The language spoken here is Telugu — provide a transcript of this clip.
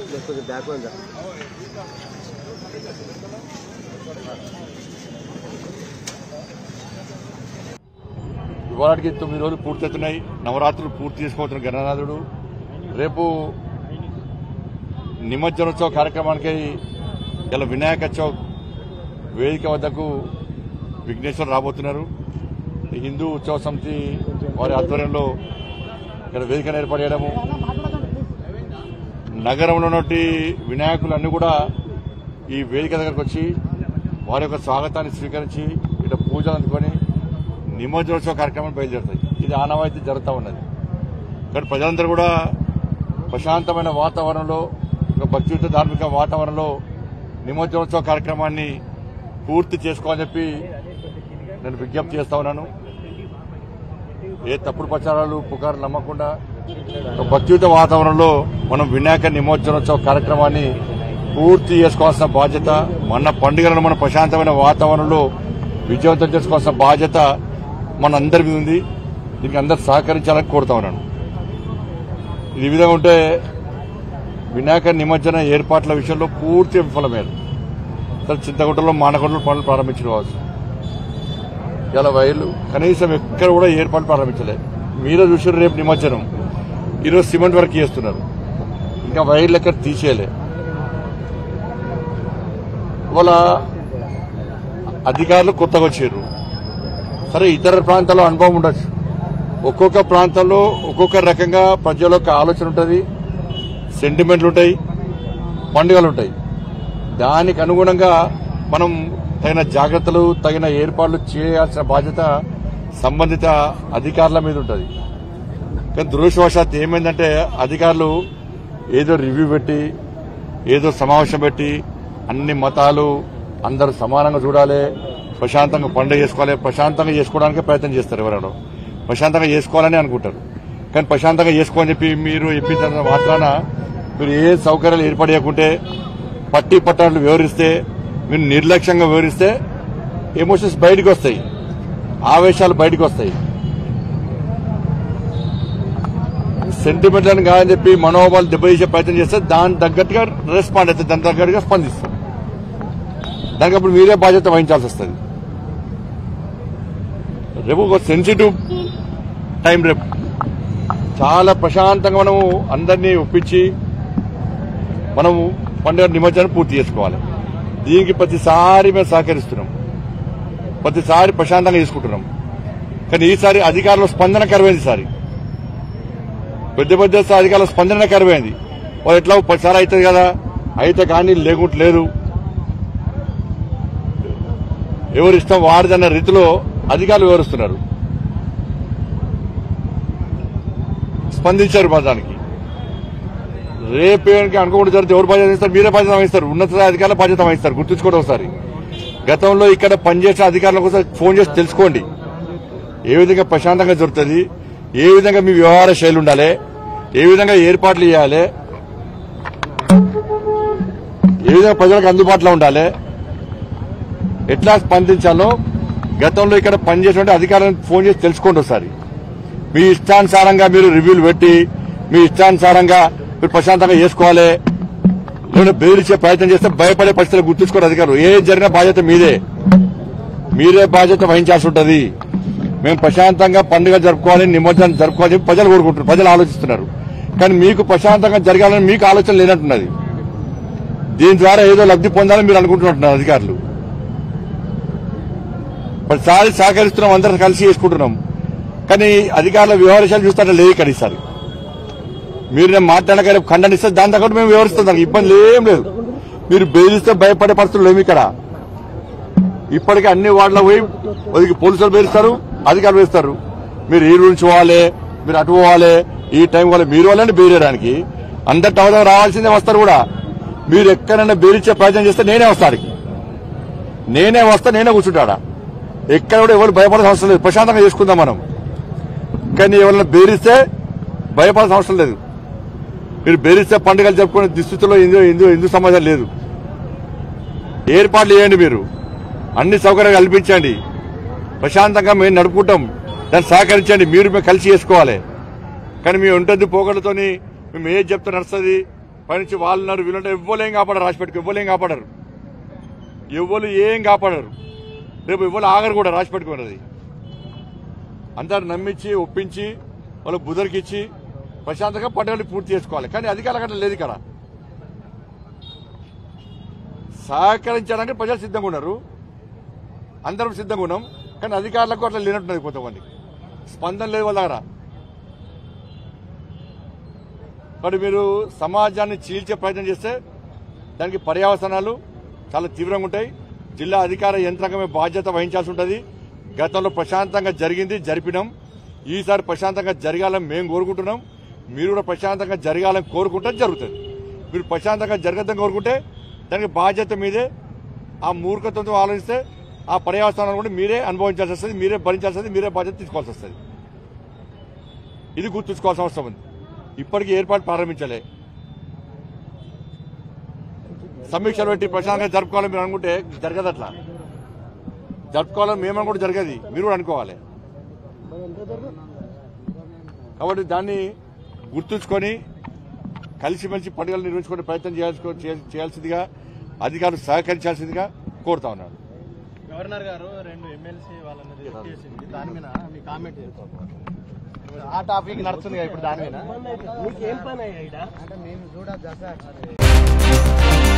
కొంచెం బ్యాక్ ఉందా ఇవాళకి తొమ్మిది రోజులు పూర్తి అవుతున్నాయి నవరాత్రులు పూర్తి చేసుకోతున్న గణనాథుడు రేపు నిమజ్జనోత్సవ కార్యక్రమానికి ఇలా వినాయక చౌక్ వేదిక వద్దకు విఘ్నేశ్వర్ రాబోతున్నారు ఈ హిందూ ఉత్సవ సమితి వారి ఆధ్వర్యంలో ఇక్కడ వేదికను ఏర్పాటు చేయడము నగరంలో ఉన్నటువంటి వినాయకులన్నీ కూడా ఈ వేదిక దగ్గరకు వచ్చి వారి యొక్క స్వాగతాన్ని స్వీకరించి ఇక్కడ పూజలు అందుకొని నిమజ్జనోత్సవ కార్యక్రమం బయలుదేరుతాయి ఇది ఆనవాయితీ జరుగుతూ ఉన్నది ఇక్కడ ప్రజలందరూ కూడా ప్రశాంతమైన వాతావరణంలో ఒక భక్తియుత ధార్మిక వాతావరణంలో నిమజ్జనోత్సవ కార్యక్రమాన్ని పూర్తి చేసుకోవాలని చెప్పి నేను విజ్ఞప్తి చేస్తా ఉన్నాను ఏ తప్పుడు ప్రచారాలు పుకారు నమ్మకుండా ఒక భక్తియుత వాతావరణంలో మనం వినాయక నిమజ్జనోత్సవ కార్యక్రమాన్ని పూర్తి చేసుకోవాల్సిన బాధ్యత మన పండుగలను మన ప్రశాంతమైన వాతావరణంలో విజయవంతం చేసుకోవాల్సిన బాధ్యత మన అందరి మీద ఉంది దీనికి అందరు సహకరించాలని కోరుతా ఉన్నాను ఇది ఈ విధంగా ఉంటే వినాయక నిమజ్జన ఏర్పాట్ల విషయంలో పూర్తి విఫలమయ్యారు సరే చింతగుంటలో మానకొండలో పనులు ప్రారంభించిన కావచ్చు ఇలా వైర్లు కనీసం ఎక్కడ కూడా ఏర్పాటు ప్రారంభించలేదు మీరే చూసారు రేపు నిమజ్జనం ఈరోజు సిమెంట్ వర్క్ చేస్తున్నారు ఇంకా వైర్లు ఎక్కడ తీసేయలే వాళ్ళ అధికారులు కొత్తగా వచ్చారు సరే ఇతర ప్రాంతాల్లో అనుభవం ఉండొచ్చు ఒక్కొక్క ప్రాంతంలో ఒక్కొక్క రకంగా ప్రజల యొక్క ఆలోచన ఉంటుంది సెంటిమెంట్లు ఉంటాయి పండుగలు ఉంటాయి దానికి అనుగుణంగా మనం తగిన జాగ్రత్తలు తగిన ఏర్పాట్లు చేయాల్సిన బాధ్యత సంబంధిత అధికారుల మీద ఉంటుంది కానీ దురదృష్టవశాత్తు ఏమైందంటే అధికారులు ఏదో రివ్యూ పెట్టి ఏదో సమావేశం పెట్టి అన్ని మతాలు అందరూ సమానంగా చూడాలి ప్రశాంతంగా పండుగ చేసుకోవాలి ప్రశాంతంగా చేసుకోవడానికి ప్రయత్నం చేస్తారు ఎవరైనా ప్రశాంతంగా చేసుకోవాలని అనుకుంటారు కానీ ప్రశాంతంగా చేసుకోని చెప్పి మీరు ఇప్పించిన మాత్రాన మీరు ఏ సౌకర్యాలు ఏర్పడేయకుంటే పట్టి పట్టాలు వివరిస్తే మీరు నిర్లక్ష్యంగా వివరిస్తే ఎమోషన్స్ బయటకు వస్తాయి ఆవేశాలు బయటకు వస్తాయి సెంటిమెంట్లను కాదని చెప్పి మనోభావాలు దెబ్బతీసే ప్రయత్నం చేస్తే దాని తగ్గట్టుగా రెస్పాండ్ అవుతుంది దాని తగ్గట్టుగా స్పందిస్తారు దానికి అప్పుడు మీరే బాధ్యత వహించాల్సి వస్తుంది రేపు ఒక సెన్సిటివ్ టైం రేపు చాలా ప్రశాంతంగా మనము అందరినీ ఒప్పించి మనము పండుగ నిమజ్జనం పూర్తి చేసుకోవాలి దీనికి ప్రతిసారి మేము సహకరిస్తున్నాం ప్రతిసారి ప్రశాంతంగా చేసుకుంటున్నాం కానీ ఈసారి అధికారుల స్పందన కరువైంది ఈసారి పెద్ద పెద్ద అధికారుల స్పందన కరువైంది వాళ్ళు ఎట్లా పదిసారి అవుతుంది కదా అయితే కానీ లేకుంటే లేదు ఎవరి ఇష్టం వారిదన్న రీతిలో అధికారులు వివరిస్తున్నారు స్పందించారు మా దానికి రేపేకి అనుకోకుండా జరిగితే ఎవరు బాధ్యత వహిస్తారు మీరే బాధ్యత వహిస్తారు ఉన్నత అధికారుల బాధ్యత వహిస్తారు గుర్తుంచుకోండి ఒకసారి గతంలో ఇక్కడ పనిచేసే అధికారుల కోసం ఫోన్ చేసి తెలుసుకోండి ఏ విధంగా ప్రశాంతంగా జరుగుతుంది ఏ విధంగా మీ వ్యవహార శైలి ఉండాలి ఏ విధంగా ఏర్పాట్లు చేయాలి ఏ విధంగా ప్రజలకు అందుబాటులో ఉండాలి ఎట్లా స్పందించాలో గతంలో ఇక్కడ పనిచేసిన అధికారులను ఫోన్ చేసి తెలుసుకోండి ఒకసారి మీ ఇష్టానుసారంగా మీరు రివ్యూలు పెట్టి మీ ఇష్టానుసారంగా మీరు ప్రశాంతంగా చేసుకోవాలి లేదా బెదిరించే ప్రయత్నం చేస్తే భయపడే పరిస్థితులు గుర్తుంచుకోరు అధికారులు ఏ జరిగిన బాధ్యత మీదే మీరే బాధ్యత వహించాల్సి ఉంటుంది మేము ప్రశాంతంగా పండుగ జరుపుకోవాలి నిమజ్జనం జరుపుకోవాలని చెప్పి ప్రజలు కోరుకుంటున్నారు ప్రజలు ఆలోచిస్తున్నారు కానీ మీకు ప్రశాంతంగా జరగాలని మీకు ఆలోచన లేనట్టున్నది దీని ద్వారా ఏదో లబ్ధి పొందాలని మీరు అనుకుంటున్నట్టున్నారు అధికారులు ప్రతిసారి సహకరిస్తున్నాం అందరం కలిసి చేసుకుంటున్నాం కానీ అధికారుల వ్యవహారాలు చూస్తుంటే లేదు ఇక్కడ ఈసారి మీరు నేను మాట్లాడక రేపు ఖండనిస్తే దాని తగ్గట్టు మేము వివరిస్తాం దానికి ఇబ్బంది ఏం లేదు మీరు బెదిరిస్తే భయపడే పరిస్థితులు లేవు ఇక్కడ ఇప్పటికే అన్ని వార్డులో పోయి ఒదిగి పోలీసులు బెదిరిస్తారు అధికారులు వేస్తారు మీరు ఈ నుంచి పోవాలి మీరు అటు పోవాలి ఈ టైం వల్ల మీరు వాళ్ళని బెదిరేయడానికి అందరి టవర్ రావాల్సిందే వస్తారు కూడా మీరు ఎక్కడైనా బెదిరించే ప్రయత్నం చేస్తే నేనే వస్తాడికి నేనే వస్తా నేనే కూర్చుంటాడా ఎక్కడ కూడా ఎవరు భయపడాల్సిన అవసరం లేదు ప్రశాంతంగా చేసుకుందాం మనం కానీ ఎవరైనా బెదిరిస్తే భయపడాల్సిన అవసరం లేదు మీరు బెదిరిస్తే పండుగలు జరుపుకునే దుస్థితిలో హిందూ హిందూ హిందూ సమాజం లేదు ఏర్పాట్లు చేయండి మీరు అన్ని సౌకర్యాలు కల్పించండి ప్రశాంతంగా మేము నడుపుకుంటాం దాన్ని సహకరించండి మీరు మేము కలిసి చేసుకోవాలి కానీ మీ ఉంటుంది పోగొడుతోని మేము ఏది చెప్తే నడుస్తుంది పైనుంచి వాళ్ళు ఉన్నారు వీళ్ళంటే ఇవ్వలేం కాపాడరు రాసి పెట్టుకు ఇవ్వలేం కాపాడరు ఎవ్వరు ఏం కాపాడరు రేపు ఇవ్వలు ఆగరు కూడా రాసి పెట్టుకున్నది అందరు నమ్మించి ఒప్పించి వాళ్ళకి బుదరికిచ్చి ప్రశాంతంగా పండుగలు పూర్తి చేసుకోవాలి కానీ అధికారులకు అట్లా లేదు ఇక్కడ సహకరించడానికి ప్రజలు సిద్ధంగా ఉన్నారు అందరం సిద్ధంగా ఉన్నాం కానీ అధికారులకు అట్లా లేనట్టున్నది కొంతమంది స్పందన లేదు వాళ్ళ దగ్గర మరి మీరు సమాజాన్ని చీల్చే ప్రయత్నం చేస్తే దానికి పర్యావసనాలు చాలా తీవ్రంగా ఉంటాయి జిల్లా అధికార యంత్రాంగమే బాధ్యత వహించాల్సి ఉంటుంది గతంలో ప్రశాంతంగా జరిగింది జరిపినాం ఈసారి ప్రశాంతంగా జరగాలని మేము కోరుకుంటున్నాం మీరు కూడా ప్రశాంతంగా జరగాలని కోరుకుంటే జరుగుతుంది మీరు ప్రశాంతంగా జరగద్దని కోరుకుంటే దానికి బాధ్యత మీదే ఆ మూర్ఖత్వంతో ఆలోచిస్తే ఆ పర్యావసనాలను కూడా మీరే అనుభవించాల్సి వస్తుంది మీరే భరించాల్సి వస్తుంది మీరే బాధ్యత తీసుకోవాల్సి వస్తుంది ఇది గుర్తుంచుకోవాల్సిన అవసరం ఉంది ఇప్పటికీ ఏర్పాటు ప్రారంభించలే సమీక్షలు పెట్టి ప్రశాంతంగా జరుపుకోవాలని మీరు అనుకుంటే జరగదు అట్లా జరుపుకోవాలని మేము కూడా జరగదు మీరు కూడా అనుకోవాలి కాబట్టి దాన్ని గుర్తుంచుకొని కలిసిమెలిసి పండుగలు నిర్వహించుకునే ప్రయత్నం చేయాల్సి చే- చేయాల్సిందిగా అధికారులు సహకరించాల్సిందిగా కోరుతా ఉన్నాను గవర్నర్ గారు రెండు ఎమ్మెల్సీ వాళ్ళని రిజెక్ట్ చేసింది దాని మీద మీ కామెంట్ చేసుకోవాలి ఆ టాపిక్ నడుస్తుంది కదా ఇప్పుడు దాని మీద మీకేం పని అయ్యా ఈడ? అంటే మేము చూడ